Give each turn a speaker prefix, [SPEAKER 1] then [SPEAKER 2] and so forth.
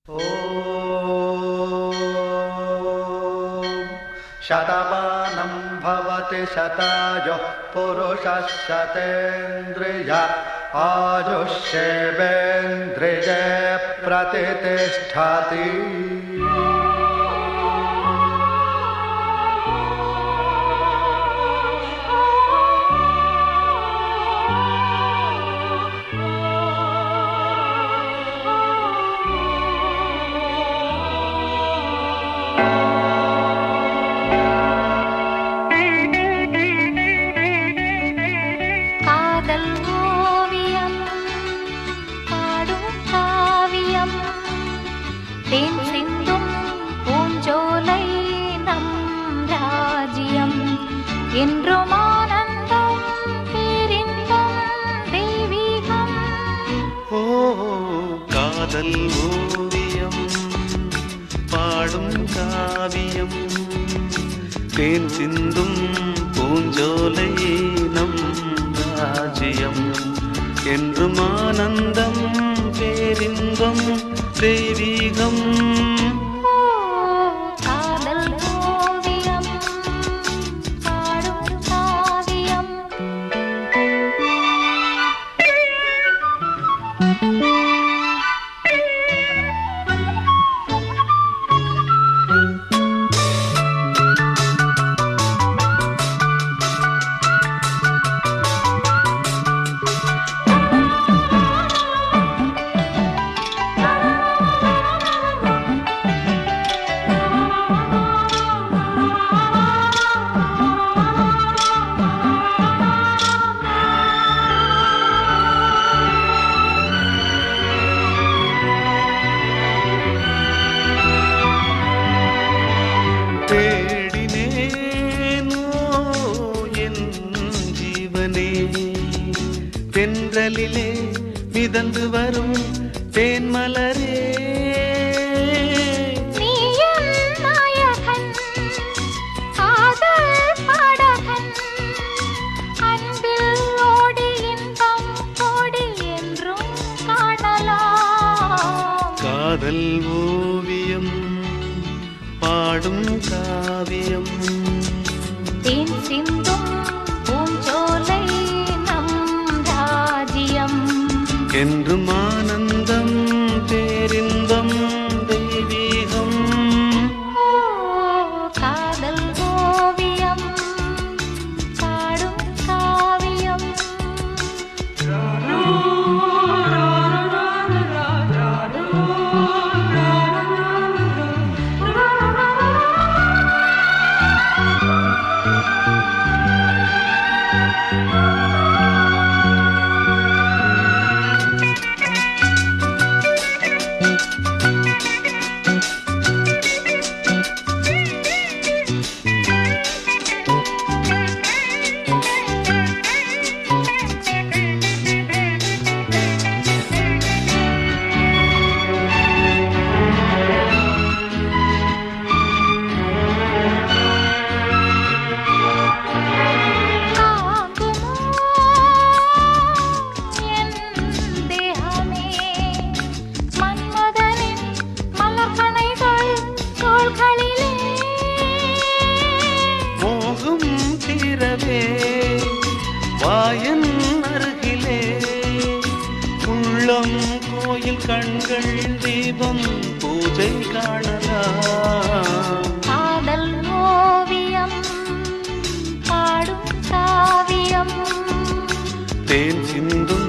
[SPEAKER 1] शतमानं भवति शतायुः पुरुषः शतेन्द्रिय आयुष्येवेन्द्रिये प्रतितिष्ठति
[SPEAKER 2] காதல் ஓவியம் பாடும் காவியம் தேன் சிந்தும் பூஞ்சோலை நம் ராஜ்யம் என்றும் ஆனந்தம் பேரின்பம் தெய்வீகம்
[SPEAKER 3] ஓ காதல் ஓவியம் பாடும் காவியம் தேன் சிந்தும் பூஞ்சோலை நம் ராஜ்யம் என்றும் ஆனந்தம் பேரின்பம் தெய்வீகம்
[SPEAKER 2] ஓ காதல் ஓவியம் பாடும் காவியம்
[SPEAKER 3] தேடினேனோ என் ஜீவனே தென்றலிலே மிதந்து வரும் தேன்மலரே
[SPEAKER 2] நீயும் நாயகன் காதல் பாடகன் அன்பில் ஓடி இன்பம் ஓடி என்றும் காணலாம்
[SPEAKER 3] காதல் ஓவியம் பாடும் காவியம்
[SPEAKER 2] தேன் சிந்தும் பூஞ்சோலை நம் ராஜ்யம்
[SPEAKER 3] என்றும் ஆனந்தம் பேரின்பம் தெய்வீகம்
[SPEAKER 2] ஓ காதல் ஓவியம் பாடும் காவியம் தாங்குமோ என் தேகமே மன்மதனின் மலர்கணைகள் தோள்களிலே
[SPEAKER 3] மோகம் தீரவே வாயன் அருகிலே உள்ளம் கோயில் கண்கள் தீபம் பூஜை காணலாம்
[SPEAKER 2] காதல் ஓவியம் பாடும் காவியம்
[SPEAKER 3] தேன் சிந்தும்